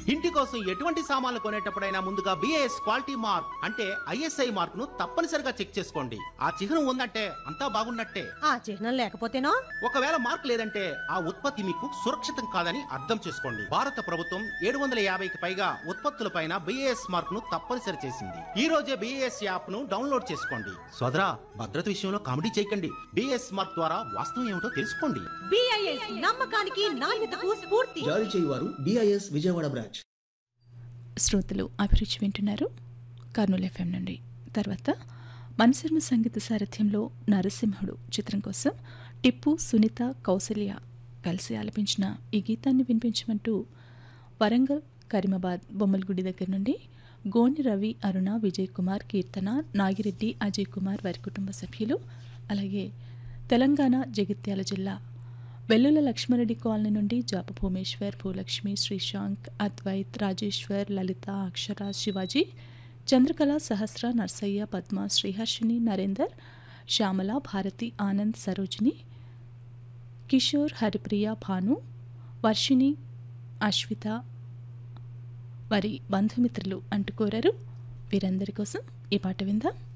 ఇంటి కోసం ఎటువంటి సామాన్లు కొనేటప్పుడైనా ముందుగా బిఏఎస్ క్వాలిటీ మార్క్ అంటే ఐఎస్ఐ మార్క్ ను తప్పనిసరిగా చెక్ చేసుకోండి ఆ చిహ్నం ఉందంటే అంతా బాగున్నట్టే ఆ చిహ్నం లేకపోతేనో ఒకవేళ మార్క్ లేదంటే ఆ ఉత్పత్తి మీకు సురక్షితం కాదని అర్థం చేసుకోండి భారత ప్రభుత్వం ఏడు వందల యాభైకి పైగా ఉత్పత్తులపైన బిఏఎస్ మార్క్ ను తప్పనిసరి చేసింది ఈ రోజే బిఏఎస్ యాప్ ను డౌన్లోడ్ చేసుకోండి సోదరా భద్రత విషయంలో కామెడీ చేయకండి బిఏఎస్ మార్క్ ద్వారా వాస్తవం ఏమిటో తెలుసుకోండి బిఐఎస్ నమ్మకానికి నాణ్యతకు స్ఫూర్తి జారీ చేయువారు బిఐఎస్ విజయవాడ బ్రాంచ్ శ్రోతలు అభిరుచి వింటున్నారు కర్నూలు ఎఫ్ఎం నుండి తర్వాత మనశర్మ సంగీత సారథ్యంలో నరసింహుడు చిత్రం కోసం టిప్పు సునీత కౌసల్య కలిసి ఆలపించిన ఈ గీతాన్ని వినిపించమంటూ వరంగల్ కరీమాబాద్ బొమ్మలగుడి దగ్గర నుండి గోని రవి అరుణ విజయ్ కుమార్ కీర్తన నాగిరెడ్డి అజయ్ కుమార్ వారి కుటుంబ సభ్యులు అలాగే తెలంగాణ జగిత్యాల జిల్లా వెల్లుల లక్ష్మారెడ్డి కాలనీ నుండి జాప భూమేశ్వర్ భూలక్ష్మి శ్రీశాంక్ అద్వైత్ రాజేశ్వర్ లలిత అక్షర శివాజీ చంద్రకళ సహస్ర నర్సయ్య పద్మ శ్రీహర్షిని నరేందర్ శ్యామల భారతి ఆనంద్ సరోజిని కిషోర్ హరిప్రియ భాను వర్షిణి అశ్విత వారి బంధుమిత్రులు అంటుకోరారు వీరందరి కోసం ఈ పాట విందాం